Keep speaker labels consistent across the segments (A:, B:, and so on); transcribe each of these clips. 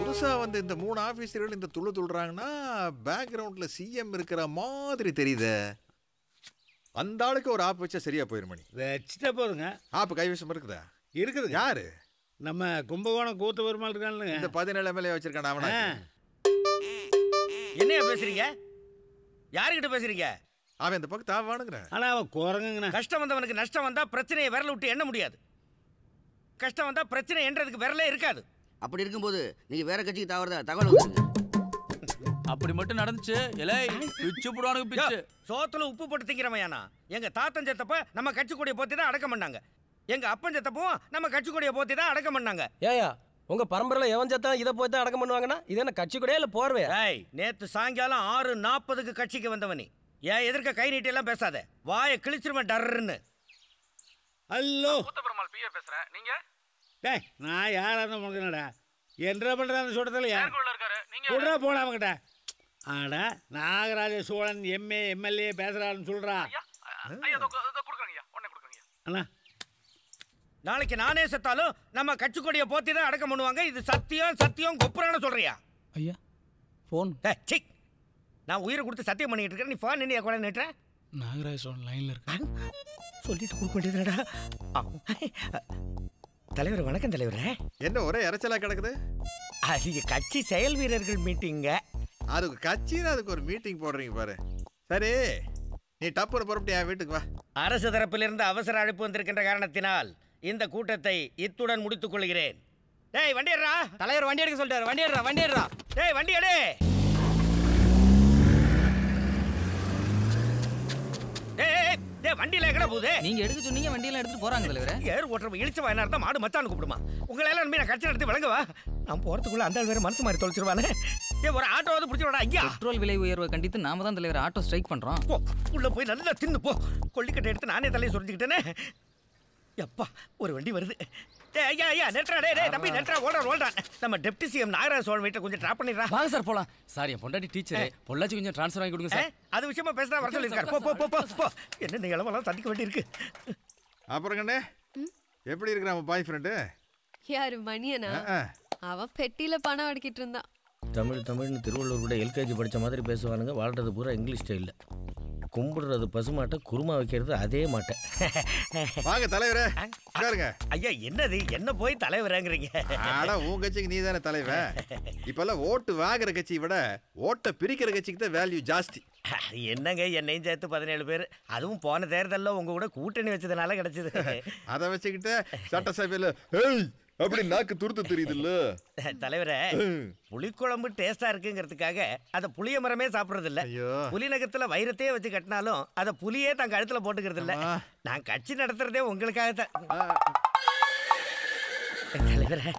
A: புதுசா வந்து இந்த மூணு ஆபீசர்கள் இந்த துள்ளு துள்ளுறாங்கன்னா பேக்ரவுண்ட்ல சிஎம் இருக்கிற மாதிரி தெரியுதே அந்த ஆளுக்கு ஒரு ஆப் வச்சா சரியா போயிரும் மணி
B: வச்சுட்டா போதுங்க
A: ஆப் கைவசம் இருக்குதா
B: இருக்குதுங்க
A: யாரு
B: நம்ம கும்பகோணம் கூத்து பெருமாள் இருக்கானுங்க
A: இந்த பதினேழு எம்எல்ஏ வச்சிருக்கான அவனா
B: ஆ.
C: என்னையா பேசுறீங்க யாருக்கிட்ட பேசுறீங்க
A: அவன் இந்த பக்கம் தாவானுங்கிறேன்
B: ஆனா அவன் குரங்குங்கண்ணா
C: கஷ்டம் வந்தவனுக்கு நஷ்டம் வந்தா பிரச்சனையை விரல விட்டு எண்ண முடியாது கஷ்டம் வந்தா பிரச்சனை என்றதுக்கு விரலே இருக்காது
D: அப்படி இருக்கும்போது நீங்க வேற கட்சிக்கு தாவறதா தகவல் வந்துருங்க
E: அப்படி மட்டும் நடந்துச்சு எலை பிச்சு போடுவானுங்க பிச்சு
C: யோ, சோத்துல உப்பு போட்டு திங்கிறமையானா எங்க தாத்தன் செத்தப்ப நம்ம கட்சி கொடியை போத்தி தான் அடக்கம் பண்ணாங்க எங்க அப்பன் செத்தப்பவும் நம்ம கட்சி கொடியை போத்தி தான் அடக்கம் பண்ணாங்க
F: ஏயா உங்க பரம்பரையில எவன் செத்தா இதை போய் தான் அடக்கம் பண்ணுவாங்கன்னா இது என்ன கட்சி கூட இல்ல போர்வையா
C: ஏய் நேத்து சாயங்காலம் ஆறு நாற்பதுக்கு கட்சிக்கு வந்தவனி ஏன் எதிர்க்க கை நீட்டி எல்லாம் பேசாத வாயை கிழிச்சிருவேன் டர்ன்னு
B: ஹலோ
E: பெருமாள் பிஏ பேசுறேன் நீங்க
B: டேய் நான் யாரா இருந்தா உனக்கு என்னடா என்ன பண்ற அந்த சொல்றதுல யார்
E: இருக்காரு நீங்க
B: விட்றா போடா அவங்கிட்ட ஆடா நாகராஜ சோழன் எம்ஏ எம்எல்ஏ பேசுறாருன்னு சொல்றா
E: கொடுக்குறீங்க உடனே கொடுக்குறீங்க
B: அண்ணா
C: நாளைக்கு நானே செத்தாலும் நம்ம கட்சி கொடியை போத்தி தான் அடக்கம் பண்ணுவாங்க இது சத்தியம் சத்தியம் கொப்புறான்னு சொல்றியா
F: ஐயா போன்
C: ஏய், சீ நான் உயிரை கொடுத்து சத்தியம் பண்ணிட்டு இருக்கேன் நீ ஃபோன் நின்று கூட நிட்டுற
F: நாகராஜ் சோழன் லைன்ல இருக்கு
C: சொல்லிட்டு கொடுக்க வேண்டியதுடா தலைவர் வணக்கம் தலைவரே
A: என்ன ஒரே இறைச்சலா கிடக்குது
C: அது கட்சி செயல் வீரர்கள் மீட்டிங்க
A: அதுக்கு கட்சின்னு அதுக்கு ஒரு மீட்டிங் போடுறீங்க பாரு சரி நீ டப்புன்னு புறப்பட்டு என் வீட்டுக்கு வா
C: அரசு தரப்பிலிருந்து அவசர அழைப்பு வந்திருக்கின்ற காரணத்தினால் இந்த கூட்டத்தை இத்துடன் முடித்துக் கொள்கிறேன் டேய் வண்டி எடுறா
F: தலைவர் வண்டி எடுக்க சொல்லிட்டாரு வண்டி எடுறா வண்டி எடுறா
C: டேய் வண்டி எடு டேய், டேய், டேய் வண்டியில எங்கடா போகுது
E: நீங்க எடுக்க சொன்னீங்க வண்டியெல்லாம் எடுத்துட்டு போறாங்க தலைவரே
C: ஏர் ஓட்டுற இழிச்ச வாயினா இருந்தா மாடு மச்சான்னு கூப்பிடுமா உங்களை எல்லாம் நம்பி நான் கட்சி நடத்தி வழங்கவா நான் போறதுக்குள்ள அந்த ஆள் வேற மனசு மாதிரி தொலைச்சிருவானே ஏ ஒரு ஆட்டோ வந்து பிடிச்சிடா ஐயா
E: பெட்ரோல் விலை உயர்வை கண்டித்து நாம தான் தலைவர் ஆட்டோ ஸ்ட்ரைக் பண்றோம்
C: போ உள்ள போய் நல்லா தின்னு போ கொல்லிக்கட்டை எடுத்து நானே தலையை சொரிஞ்சுக்கிட்டேனே எப்பா ஒரு வண்டி வருது ஏய் ஐயா ஐயா நெட்ரா டேய் டேய் தம்பி நெட்ரா ஓடுறா ஓடுறா நம்ம டெப்டி சிஎம் நாகராஜ சோழன் வீட்டை கொஞ்சம் ட்ராப் பண்ணிடுறா
E: வாங்க சார் போலாம் சார் என் பொண்டாட்டி டீச்சர் பொள்ளாச்சி கொஞ்சம் ட்ரான்ஸ்ஃபர் வாங்கி கொடுங்க
C: ஏ,
E: சார்
C: அது விஷயமா பேசுறா வர சொல்லியிருக்காரு போ போ போ போ போ என்ன நீ இளவெல்லாம் சந்திக்க வேண்டியிருக்கு
A: அப்புறம் கண்ணே எப்படி இருக்கிற அவன் பாய் ஃப்ரெண்டு
G: யாரு மணியனா அவன் பெட்டியில பணம் அடிக்கிட்டு இருந்தான்
F: தமிழ் தமிழ்னு திருவள்ளூர் கூட எல்கேஜி படிச்ச மாதிரி பேசுவானுங்க வாழ்றது பூரா இங்கிலீஷ் ஸ்டைல்ல கும்பிடுறது பசுமாட்டை குருமா வைக்கிறது அதே மாட்டை
A: வாங்க தலைவரே உட்காருங்க
C: ஐயா என்னது என்ன போய் தலைவராங்கிறீங்க
A: ஆடா உன் கட்சிக்கு நீ தானே தலைவன் இப்பெல்லாம் ஓட்டு வாங்குற கட்சியை விட ஓட்டை பிரிக்கிற கட்சிக்கு தான் வேல்யூ ஜாஸ்தி
C: அது என்னங்க என்னையும் சேர்த்து பதினேழு பேர் அதுவும் போன தேர்தலில் உங்க கூட கூட்டணி வச்சதுனால கிடைச்சது
A: அதை வச்சுக்கிட்டு சட்டசபையில் ஏய் அப்படி நாக்கு துருத்து தெரியுதுல்ல
C: தலைவரே புளிக்குழம்பு டேஸ்டா இருக்குங்கிறதுக்காக அதை புளிய மரமே சாப்பிடுறது இல்ல
A: ஐயோ.
C: புலி நகத்துல வைரத்தையே வச்சு கட்டினாலும் அதை புளியே தன் கழுத்துல போட்டுக்கிறது இல்ல
A: ஆமா.
C: நான் கட்சி நடத்துறதே உங்களுக்காக தான் தலைவரே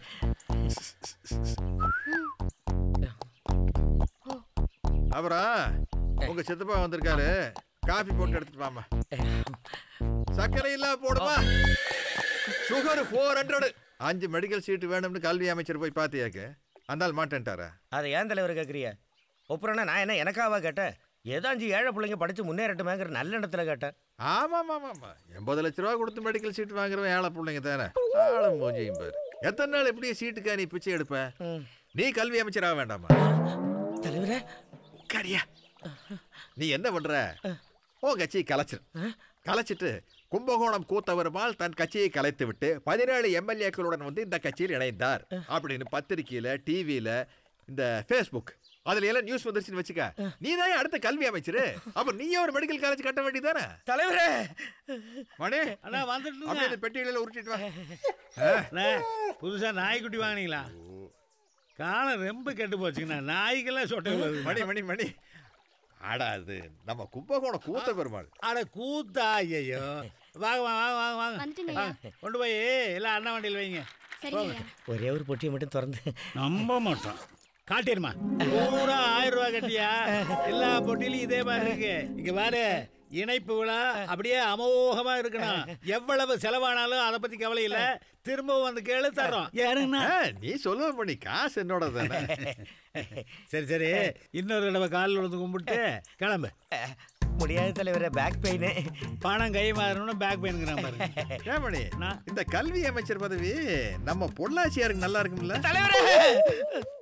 A: அப்புறம் உங்க சித்தப்பா வந்திருக்காரு காபி போட்டு எடுத்துட்டு வாமா சர்க்கரை இல்ல போடுமா சுகர் ஃபோர் ஹண்ட்ரட் அஞ்சு மெடிக்கல் சீட்டு வேணும்னு கல்வி அமைச்சர் போய் பார்த்தியாக்கு அந்த ஆள் மாட்டேன்ட்டாரா
C: அதை ஏன் தலைவர் கேட்குறிய ஒப்புறம்னா நான் என்ன எனக்காவா கேட்டேன் ஏதோ அஞ்சு ஏழை பிள்ளைங்க படிச்சு முன்னேறட்டுமேங்கிற நல்ல இடத்துல கேட்டேன்
A: ஆமாம் ஆமாம் ஆமாம் எண்பது லட்ச ரூபா கொடுத்து மெடிக்கல் சீட் வாங்குறவன் ஏழை பிள்ளைங்க தானே ஆளும் மூஞ்சியும் பாரு எத்தனை நாள் இப்படியே சீட்டுக்கா நீ பிச்சை எடுப்ப நீ கல்வி அமைச்சராக வேண்டாமா
C: தலைவரே
A: உட்காரியா நீ என்ன பண்ற ஓ கட்சியை கலைச்சிரு கலைச்சிட்டு கும்பகோணம் கூத்தவருமால் தன் கட்சியை கலைத்து விட்டு பதினேழு எம்எல்ஏக்களுடன் வந்து இந்த கட்சியில் இணைந்தார் அப்படின்னு பத்திரிக்கையில டிவியில இந்த ஃபேஸ்புக் அதுல எல்லாம் நியூஸ் வந்துருச்சுன்னு வச்சுக்க நீ தான் அடுத்த கல்வி அமைச்சரு அப்ப நீயே ஒரு மெடிக்கல் காலேஜ் கட்ட வேண்டியதானே
C: தலைவரே
A: மணி
B: அண்ணா வந்துட்டு
A: அப்படியே இந்த பெட்டிகளில் உருட்டிட்டு வா
B: அண்ணா புதுசா நாய்க்குட்டி வாங்கினீங்களா காலம் ரொம்ப கெட்டு போச்சுங்கண்ணா நாய்க்கெல்லாம் சொட்டை விழுது
A: மணி மணி மணி ஆடா அது நம்ம கும்பகோணம் கூத்த பெருமாள்
B: அட கூத்தா ஐயோ வாங்க வாங்க வாங்க வாங்க வாங்க
G: வந்துட்டேங்கய்யா.
B: வாங்க. கொண்டு போய் எல்லாம் அண்ணா வண்டியில் வைங்க
G: சரிங்கய்யா
C: ஒரே ஒரு பொட்டியை மட்டும் திறந்து
B: நம்ப மாட்டோம் காட்டிடுமா பூரா ஆயிரம் ரூபாய் கட்டியா எல்லா பொட்டிலையும் இதே மாதிரி இருக்கு இங்க பாரு இணைப்பு விழா அப்படியே அமோகமா இருக்கணும் எவ்வளவு செலவானாலும் அதை பத்தி கவலை இல்ல திரும்பவும் வந்து கேளு தர்றோம் ஏனுங்கண்ணா
A: ஆ, நீ சொல்லுவ பண்ணி காசு என்னோட தானே
B: சரி சரி இன்னொரு தடவை காலில் விழுந்து கும்பிட்டு கிளம்பு
C: முடியாது தலைவரே பேக் பெயின்
B: பணம் கை மாறணும்னு பேக் பெயினுங்கிறான் பாருங்க
A: ஏன் மணி
B: நான்
A: இந்த கல்வி அமைச்சர் பதவி நம்ம பொள்ளாச்சியாருக்கு நல்லா இருக்கும்ல
C: தலைவரே